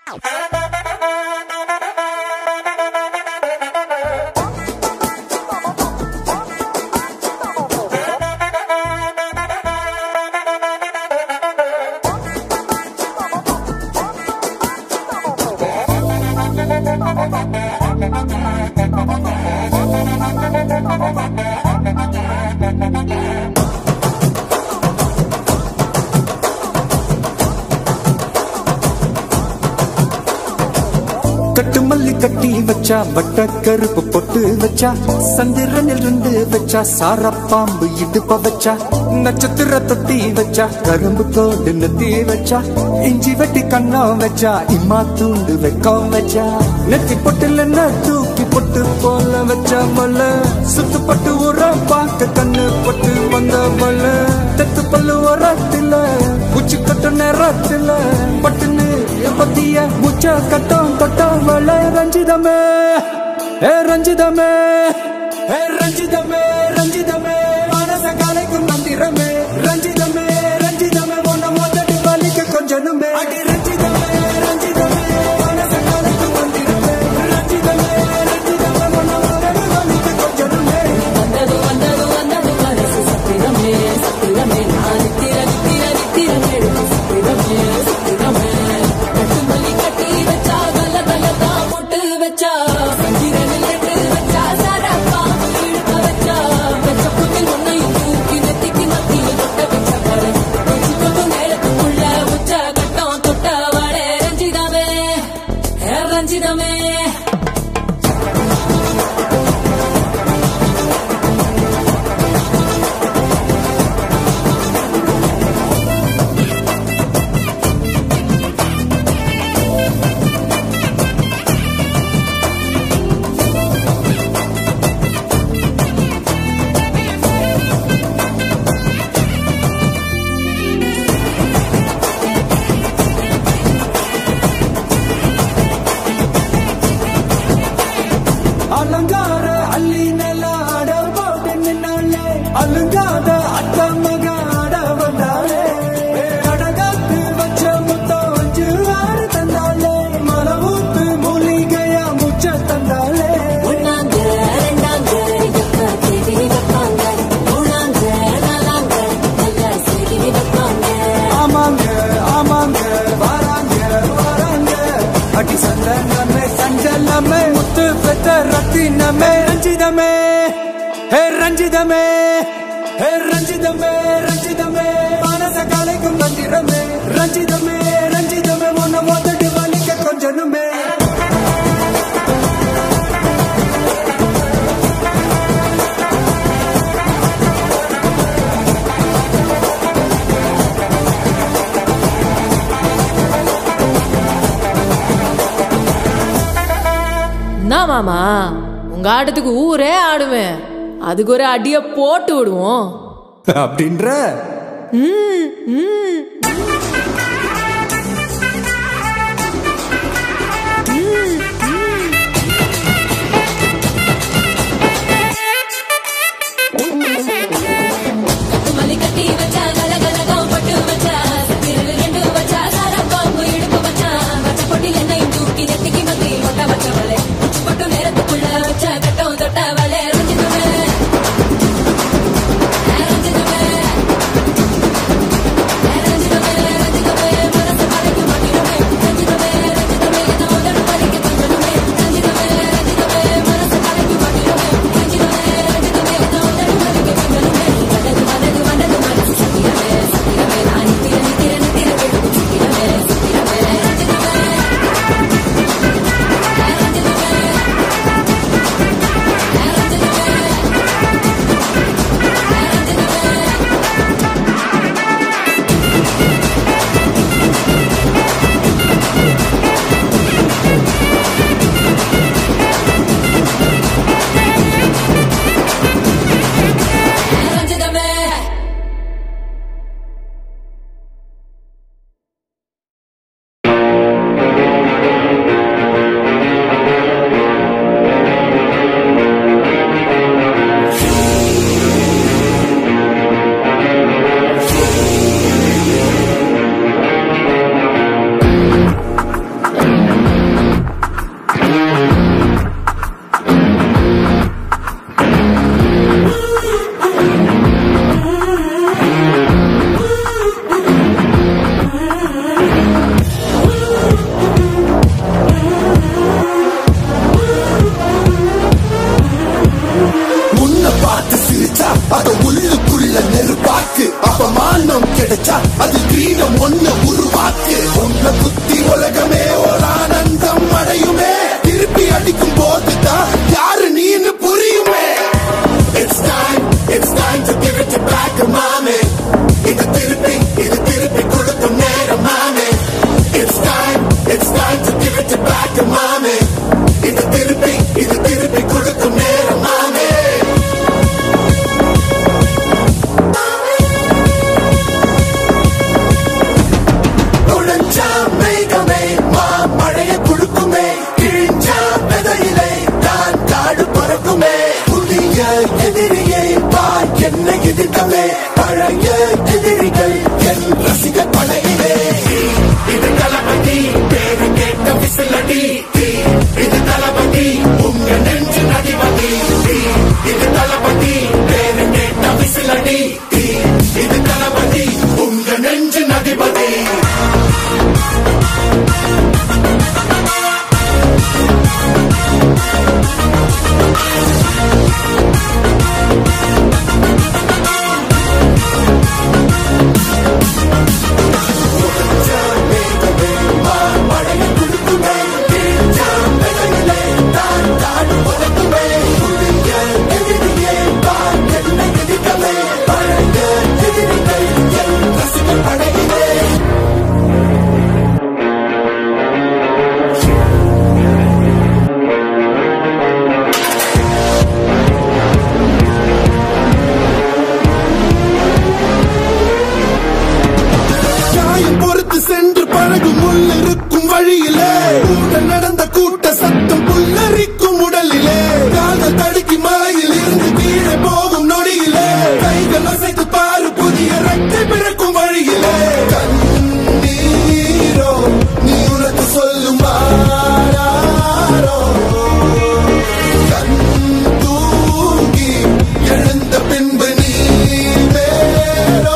கட்டு மல்லி கட்டி வச்சா வட்ட கருப்பு பொட்டு வச்சா சந்திரனில் இருந்து வச்சா சாரப்பாம்பு இடுப்ப வச்சா நட்சத்திர தொட்டி வச்சா கரும்பு கோடு நெத்தி வச்சா இஞ்சி வெட்டி கண்ணம் வச்சா இம்மா தூண்டு வெக்கம் வச்சா நெத்தி பொட்டுல என்ன தூக்கி பொட்டு போல வச்சா மல சுத்து பட்டு உர பார்க்க கண்ணு பொட்டு வந்த மல தெத்து பல்லு உரத்துல உச்சி கட்டு நேரத்துல பட்டுன்னு பத்திய முச்ச கட்டம் தொட்டம் வள ரஞ்சிதமே ஏ ரஞ்சிதமே ஏ ரஞ்சிதமே ரஞ்சிதமே மனச கலைக்கும் மந்திரமே ரஞ்சிதமே ரஞ்சிதமே ஒன்ன மொத்தடி வலிக்கு கொஞ்சனுமே அடி ரஞ்சிதமே ரஞ்சிதமே மனச கலைக்கும் மந்திரமே ரஞ்சிதமே ரஞ்சிதமே ஒன்ன மொத்தடி வலிக்கு கொஞ்சனுமே வந்தது வந்தது வந்தது மனசு சத்திரமே சத்திரமே நான் நித்திர நித்திர நித்திரமே சத்திரமே சத்திரமே கட்டு மல்லி கட்டி வச்சா கல கல தான் முட்டு வச்சா சந்திரனில் எட்டு வச்சா சாரப்பா இழுக்க வச்சா வச்ச புட்டில் ஒன்னையும் தூக்கி நெத்திக்கு மத்தியில் தொட்ட வச்ச பாரு வச்சு கொண்டு நேரத்துக்குள்ள உச்ச கட்டம் தொட்ட வாடே ரஞ்சிதமே ஹே ரஞ்சிதமே அலங்கார அள்ளி நில ஆட போட்டு நின்னாலே அலுங்காத அத்த மக ஆட வந்தாலே ஏ, அடகாத்து வச்ச முத்தம் அஞ்சு ஆறு தந்தாலே மலை ஊத்து மூலிகையா முச்ச தந்தாலே ஒன்னாங்க ரெண்டாங்க எப்ப தேடி வைப்பாங்க மூணாங்க நாலாங்க நல்ல செய்தி வைப்பாங்க ஆமாங்க ஆமாங்க வராங்க வராங்க அடி சந்தனமே சஞ்சலமே முத்து பெத்த ரத்தினமே ரஞ்சிதமே ஹே ரஞ்சிதமே ஹே ரஞ்சிதமே ரஞ்சிதமே மனச கலைக்கும் மந்திரமே ரஞ்சிதமே ரஞ்சிதமே உன்ன மொத்தடி வலிக்க கொஞ்சனுமே என்ன மாமா உங்க ஆட்டத்துக்கு ஊரே ஆடுவேன் அதுக்கு ஒரு அடிய போட்டு விடுவோம் அப்படின்ற மல்லி கட்டி வச்சா கல கலகம் பட்டு வச்சா சத்திரல் ரெண்டு வச்சா சாரப்பாம்பு இடுப்பு வச்சா வச்ச பொட்டில் என்னையும் தூக்கி நெத்திக்கு மத்தி ஒட்ட வச்சவளே உச்சி பட்டு நேரத்துக்குள்ள வச்ச கட்டம் தொட்டவளே ரஞ்சிதமே ரஞ்சிதமே ரஞ்சிதமே வச்சா அது கிரீடம் ஒண்ணு உருவாக்கு உன்னை குத்தி உலகமே ஒரு ஆனந்தம் அடையுமே திருப்பி அடிக்கும் போதுதான் யாரு நீன்னு புரியுமே It's time, it's time to give it to back, mommy. இது திருப்பி, இது திருப்பி கொடுக்கும் நேரம், mommy. It's time, it's time to give it to back, mommy. இது திருப்பி, இது திருப்பி கொடுக்கும் நேரம், mommy. நுழைஞ்சா மேகமே மா மழைய குடுக்குமே கிழிஞ்சா விதையிலே தான் காடு பறக்குமே புதிய எதிரியை வா என்னை எதிர்க்கவே பழைய எதிரிகள் என் ரசிக படையிலே இது தளபதி பேரு கேட்ட விசிலடி இது தளபதி உங்க நெஞ்சு நடிபதி இது தளபதி பேரு கேட்ட விசிலடி இது தளபதி உங்க நெஞ்சு நடிபதி நியாயம் பொறுத்து சென்று பழகும் உள்ளிருக்கும் வழியிலே கூட நடந்த கூட்ட சத்தம் புல்லரிக்கும் உடலிலே கால்கள் தடுக்கி மலையில் இருந்து கீழே போகும் நொடியிலே கைகள் அசைத்து பாரு புதிய ரெட்டை பிறக்கும் வழியிலே கண்ணீரோ நீ உனக்கு சொல்லும் ஆராரோ கண் தூங்கி எழுந்த பின்பு நீ வேறோ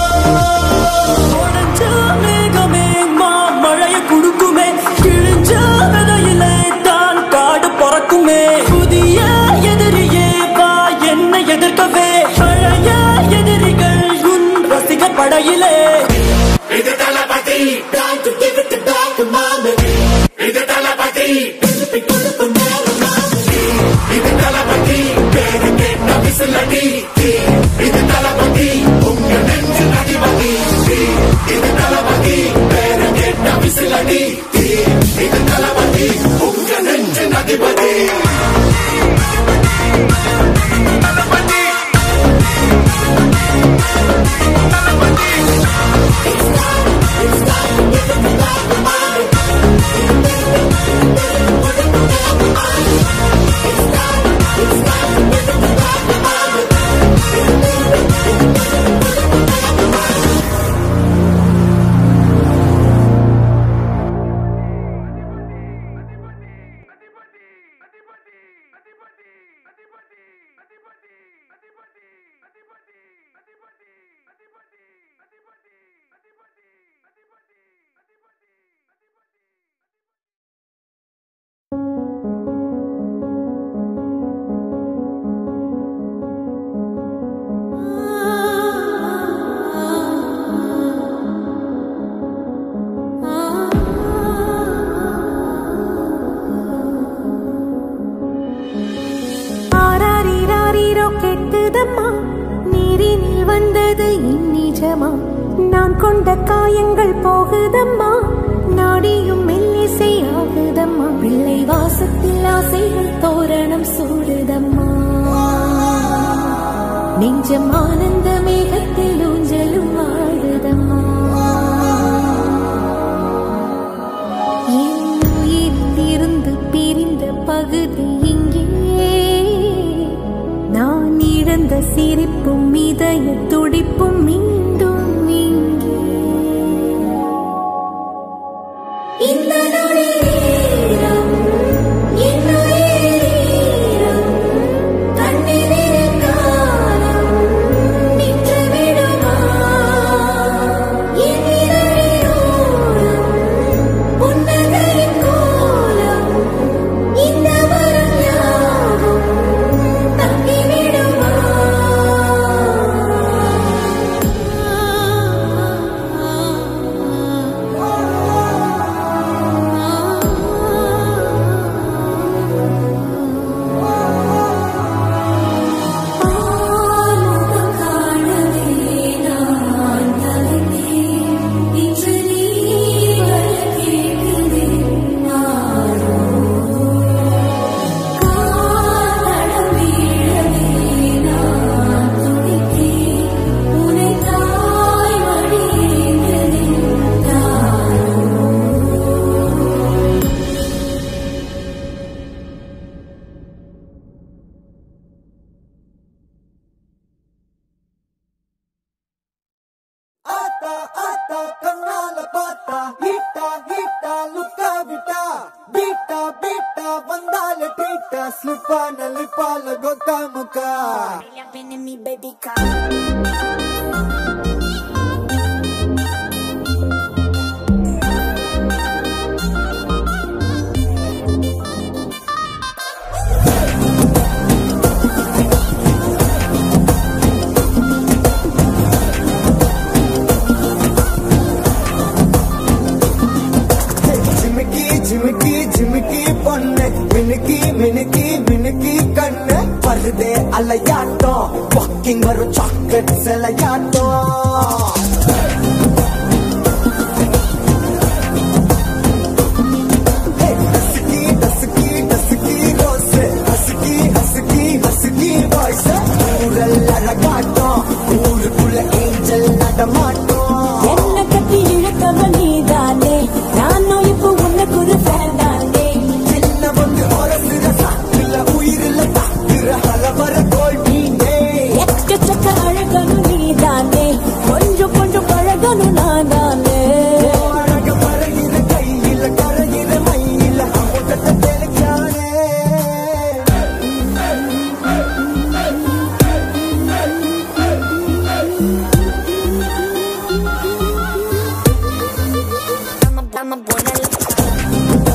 உடைஞ்ச மேகமே மாமழைய குடுக்குமே கிழிஞ்ச விதையிலே தான் காடு பறக்குமே புதிய எதிரியே வா என்னை எதிர்க்கவே பழைய எதிரிகள் உன் ரசிகர் படையிலே இது தளபதி time to give it back மாமே இது தளபதி திருப்பி கொடுக்கும் நேரம் மாமே இது தளபதி பேரு கேட்ட விசிலடி இது தளபதி உங்க நெஞ்சு நடிபதி இது தளபதி பேரு கேட்ட விசிலடி இது தளபதி உங்க நெஞ்சு நடிபதி ஆராரிராரிரோ கெட்டுதம்மா நீரினில் வந்தது இந்நிஜமா நான் கொண்ட காயங்கள் போகுதம்மா நாடியும் மெல்லிசை ஆகுதம்மா பிள்ளை வாசத்தில் ஆசைகள் தோரணம் சூடுதம்மா நெஞ்சம் ஆனந்த மேகத்தில் ஊஞ்சலும் ஆடுதம்மா என் உயிரிலிருந்து பிரிந்த பகுதி இங்கே நான் இழந்த சிரிப்பும் இதய துடிப்பும் மீண்டும் இங்கே இந்த நொடி நேரம், என்னுடைய நேரம், கண்ணிலே காலம் நின்று விடுமா? என் இதழினோரம் புன்னகையின் கோலம் இந்த வரம் யாவும் தங்கிவிடுமா ஆத்தா ஆத்தா கண்ணால பார்த்தா ஹீட்டா ஹீட்டா லுக்கா விட்டா பீட்டா பீட்டா வந்தால டீட்டா ஸ்லிப்பான லிப்பால கொக்கா முக்கா me, baby, come. ஜிமிக்கி ஜிமிக்கி ஜிமிக்கி பொண்ணு மினுக்கி மினுக்கி மினுக்கி கண்ணு வருதே அலையாட்டம் வாக்கிங் வரும் சாக்லேட் சிலையாட்டம் husky husky husky rose husky husky husky voice ஊரல் அழகாட்டம் ஊருக்குள்ள ஏஞ்சல் நடமாட்டம் என்ன கட்டி இழுத்தவன் நீதானே நானும் இப்போ உனக்கு ஒரு ஃபேன் தானே சின்ன பொண்ணு உரசுற சாக்குல உயிரில தாக்குற ஹலவர கோல் நீனே எக்கச்சக்க அழகனும் நீதானே கொஞ்சம் கொஞ்சம் பழகனும் நான் தானே அழக பறகிற கையில கரையிற மயில அமுதத்தை தெளிச்சானே I'm a buena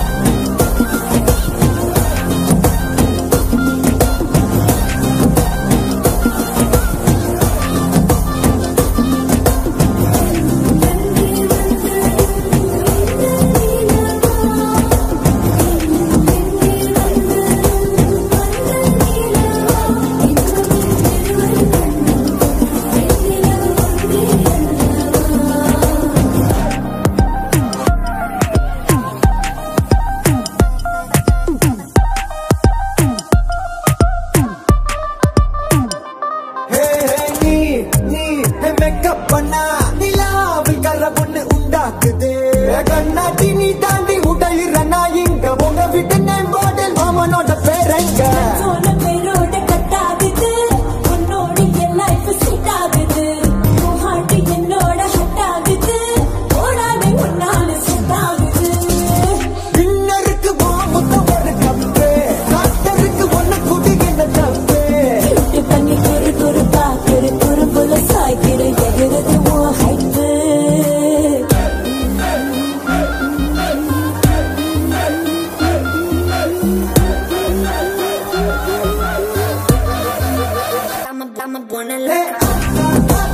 ஹே ஹே நீ நீ மேக்கப் பண்ணா நிலாவில் கர பொண்ணு உண்டாக்குது கண்ணாடி நீ தாண்டி உடையிற நான் இங்க உங்க வீட்டு நேம் போர்டில் மாமனோட பேரங்க சோன பேரோட கட்டாகுது உன்னோட என் லைஃப் செட் ஆகுது உன் heart என்னோட ஹட் ஆகுது ஓடாதே உன்னால செட் ஆகுது இன்னருக்கு மாமுத்த ஒரு கப்பு டாக்டருக்கு ஒண்ணு குடி என்ன தப்பு கிட்டு பண்ணி குறு குறு பாக்குற குறு புல சாய்க்கிற எகிறது உன் hype I'm a, I'm a buena loca.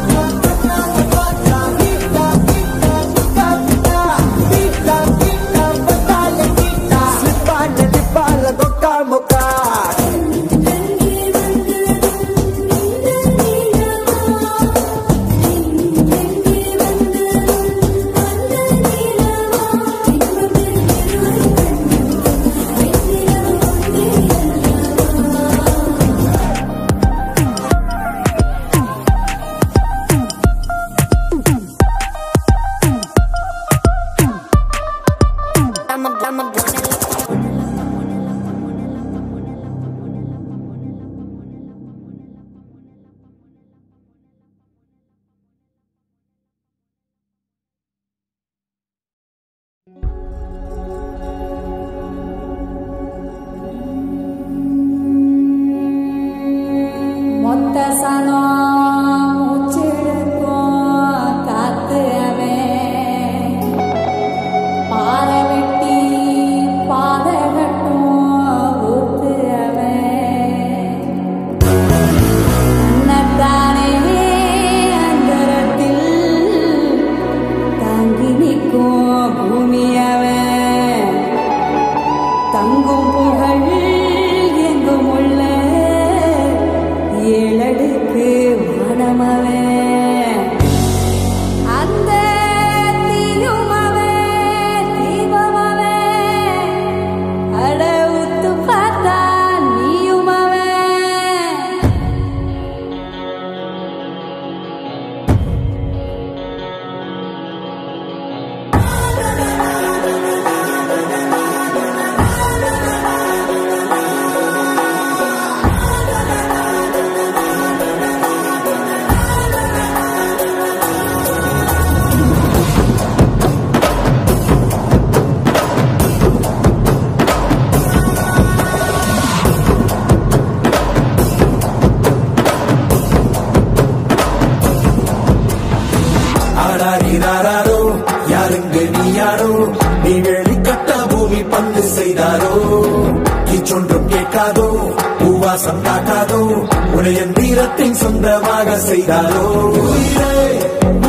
உன்னுடைய தீரத்தை சொந்தமாக செய்தாரோ உயிரே